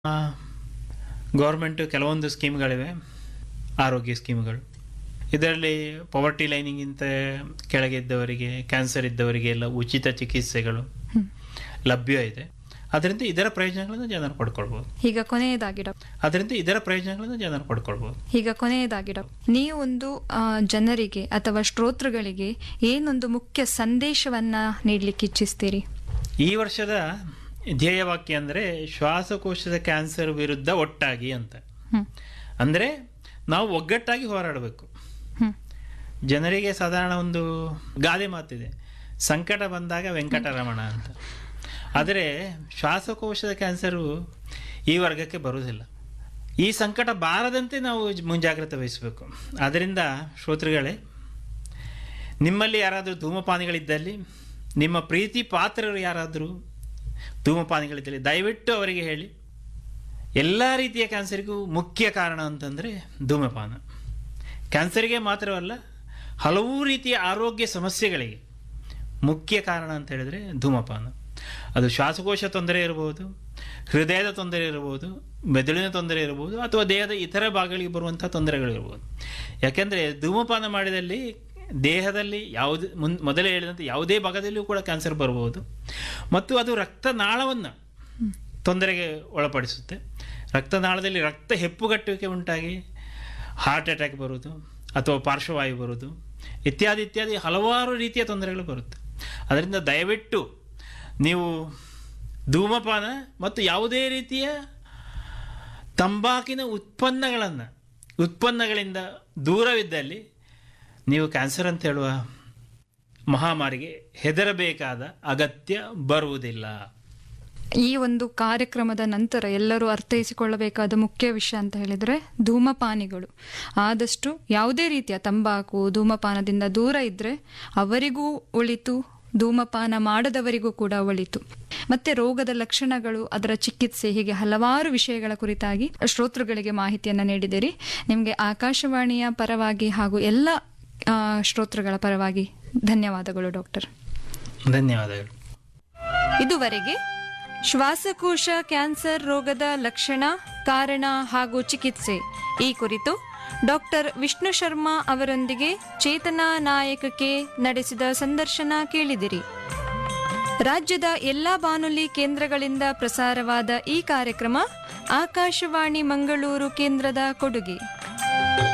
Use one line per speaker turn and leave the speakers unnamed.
government ಕೆಲವೊಂದು ಸ್ಕೀಮ್ಗಳಿವೆ ಆರೋಗ್ಯ ಸ್ಕೀಮ್ಗಳು ಇದರಲ್ಲಿ ಪವರ್ಟಿ ಲೈನಿಗಿಂತ ಕೆಳಗೆ ಇದ್ದವರಿಗೆ ಕ್ಯಾನ್ಸರ್ ಇದ್ದವರಿಗೆ ಎಲ್ಲ ಉಚಿತ ಚಿಕಿತ್ಸೆಗಳು ಲಭ್ಯ ಇದೆ ಅದರಿಂದ ಇದರ ಪ್ರಯೋಜನಗಳನ್ನು ಜನರು ಪಡ್ಕೊಳ್ಬೋದು
ಈಗ ಕೊನೆಯದಾಗಿ ಡಾಕ್ಟರ್
ಅದರಿಂದ ಇದರ ಪ್ರಯೋಜನಗಳನ್ನು ಜನರು ಪಡ್ಕೊಳ್ಬೋದು
ಈಗ ಕೊನೆಯದಾಗಿ ಡಾಕ್ಟರ್ ನೀವು ಒಂದು ಆ, ಜನರಿಗೆ ಅಥವಾ ಶ್ರೋತೃಗಳಿಗೆ ಏನೊಂದು ಮುಖ್ಯ ಸಂದೇಶವನ್ನ ನೀಡ್ಲಿಕ್ಕೆ ಇಚ್ಛಿಸ್ತೀರಿ
ಈ ವರ್ಷದ ಧ್ಯೇಯವಾಕ್ಯ ಅಂದರೆ ಶ್ವಾಸಕೋಶದ ಕ್ಯಾನ್ಸರ್ ವಿರುದ್ಧ ಒಟ್ಟಾಗಿ ಅಂತ
ಹ್ಮ್
ಅಂದರೆ ನಾವು ಒಗ್ಗಟ್ಟಾಗಿ ಹೋರಾಡಬೇಕು
ಹ್ಮ್
ಜನರಿಗೆ ಸಾಧಾರಣ ಒಂದು ಗಾದೆ ಮಾತಿದೆ ಸಂಕಟ ಬಂದಾಗ ವೆಂಕಟರಮಣ ಅಂತ ಆದರೆ ಶ್ವಾಸಕೋಶದ ಕ್ಯಾನ್ಸರು ಈ ವರ್ಗಕ್ಕೆ ಬರುವುದಿಲ್ಲ ಈ ಸಂಕಟ ಬಾರದಂತೆ ನಾವು ಜ- ಮುಂಜಾಗ್ರತೆ ವಹಿಸಬೇಕು ಆದ್ದರಿಂದ ಶ್ರೋತೃಗಳೇ ನಿಮ್ಮಲ್ಲಿ ಯಾರಾದರೂ ಧೂಮಪಾನಿಗಳಿದ್ದಲ್ಲಿ ನಿಮ್ಮ ಪ್ರೀತಿ ಪಾತ್ರರು ಯಾರಾದರೂ ಧೂಮಪಾನಿಗಳಿದ್ದಲ್ಲಿ ದಯವಿಟ್ಟು ಅವರಿಗೆ ಹೇಳಿ ಎಲ್ಲ ರೀತಿಯ ಕ್ಯಾನ್ಸರಿಗೂ ಮುಖ್ಯ ಕಾರಣ ಅಂತಂದರೆ ಧೂಮಪಾನ ಕ್ಯಾನ್ಸರ್ಗೆ ಮಾತ್ರವಲ್ಲ ಹಲವು ರೀತಿಯ ಆರೋಗ್ಯ ಸಮಸ್ಯೆಗಳಿಗೆ ಮುಖ್ಯ ಕಾರಣ ಅಂತ ಹೇಳಿದರೆ ಧೂಮಪಾನ ಅದು ಶ್ವಾಸಕೋಶ ತೊಂದರೆ ಇರಬಹುದು ಹೃದಯದ ತೊಂದರೆ ಇರಬಹುದು ಮೆದುಳಿನ ತೊಂದರೆ ಇರಬಹುದು ಅಥವಾ ದೇಹದ ಇತರ ಭಾಗಗಳಿಗೆ ಬರುವಂಥ ತೊಂದರೆಗಳಿರ್ಬೋದು ಯಾಕೆಂದರೆ ಧೂಮಪಾನ ಮಾಡಿದಲ್ಲಿ ದೇಹದಲ್ಲಿ ಯಾವುದೇ ಮುನ್ ಮೊದಲೇ ಹೇಳಿದಂತೆ ಯಾವುದೇ ಭಾಗದಲ್ಲಿಯೂ ಕೂಡ ಕ್ಯಾನ್ಸರ್ ಬರಬಹುದು ಮತ್ತು ಅದು ರಕ್ತನಾಳವನ್ನು ತೊಂದರೆಗೆ ಒಳಪಡಿಸುತ್ತೆ ರಕ್ತನಾಳದಲ್ಲಿ ರಕ್ತ ಹೆಪ್ಪುಗಟ್ಟುವಿಕೆ ಉಂಟಾಗಿ ಹಾರ್ಟ್ ಅಟ್ಯಾಕ್ ಬರೋದು ಅಥವಾ ಪಾರ್ಶ್ವವಾಯು ಬರೋದು ಇತ್ಯಾದಿ ಇತ್ಯಾದಿ ಹಲವಾರು ರೀತಿಯ ತೊಂದರೆಗಳು ಬರುತ್ತೆ ಅದರಿಂದ ದಯವಿಟ್ಟು ನೀವು ಧೂಮಪಾನ ಮತ್ತು ಯಾವುದೇ ರೀತಿಯ ತಂಬಾಕಿನ ಉತ್ಪನ್ನಗಳನ್ನು ಉತ್ಪನ್ನಗಳಿಂದ ದೂರವಿದ್ದಲ್ಲಿ ನೀವು ಕ್ಯಾನ್ಸರ್ ಅಂತ ಹೇಳುವ ಮಹಾಮಾರಿಗೆ ಹೆದರಬೇಕಾದ ಅಗತ್ಯ ಬರುವುದಿಲ್ಲ
ಈ ಒಂದು ಕಾರ್ಯಕ್ರಮದ ನಂತರ ಎಲ್ಲರೂ ಅರ್ಥೈಸಿಕೊಳ್ಳಬೇಕಾದ ಮುಖ್ಯ ವಿಷಯ ಅಂತ ಹೇಳಿದ್ರೆ ಧೂಮಪಾನಿಗಳು ಆದಷ್ಟು ಯಾವುದೇ ರೀತಿಯ ತಂಬಾಕು ಧೂಮಪಾನದಿಂದ ದೂರ ಇದ್ರೆ ಅವರಿಗೂ ಒಳಿತು ಧೂಮಪಾನ ಮಾಡದವರಿಗೂ ಕೂಡ ಒಳಿತು ಮತ್ತೆ ರೋಗದ ಲಕ್ಷಣಗಳು ಅದರ ಚಿಕಿತ್ಸೆ ಹೀಗೆ ಹಲವಾರು ವಿಷಯಗಳ ಕುರಿತಾಗಿ ಶ್ರೋತೃಗಳಿಗೆ ಮಾಹಿತಿಯನ್ನ ನೀಡಿದಿರಿ ನಿಮಗೆ ಆಕಾಶವಾಣಿಯ ಪರವಾಗಿ ಹಾಗೂ ಎಲ್ಲ ಆ, ಶ್ರೋತೃಗಳ ಪರವಾಗಿ ಧನ್ಯವಾದಗಳು ಡಾಕ್ಟರ್
ಧನ್ಯವಾದಗಳು
ಇದುವರೆಗೆ ಶ್ವಾಸಕೋಶ ಕ್ಯಾನ್ಸರ್ ರೋಗದ ಲಕ್ಷಣ ಕಾರಣ ಹಾಗೂ ಚಿಕಿತ್ಸೆ ಈ ಕುರಿತು ಡಾಕ್ಟರ್ ವಿಷ್ಣು ಶರ್ಮಾ ಅವರೊಂದಿಗೆ ಚೇತನಾ ನಾಯಕಕ್ಕೆ ನಡೆಸಿದ ಸಂದರ್ಶನ ಕೇಳಿದಿರಿ ರಾಜ್ಯದ ಎಲ್ಲಾ ಬಾನುಲಿ ಕೇಂದ್ರಗಳಿಂದ ಪ್ರಸಾರವಾದ ಈ ಕಾರ್ಯಕ್ರಮ ಆಕಾಶವಾಣಿ ಮಂಗಳೂರು ಕೇಂದ್ರದ ಕೊಡುಗೆ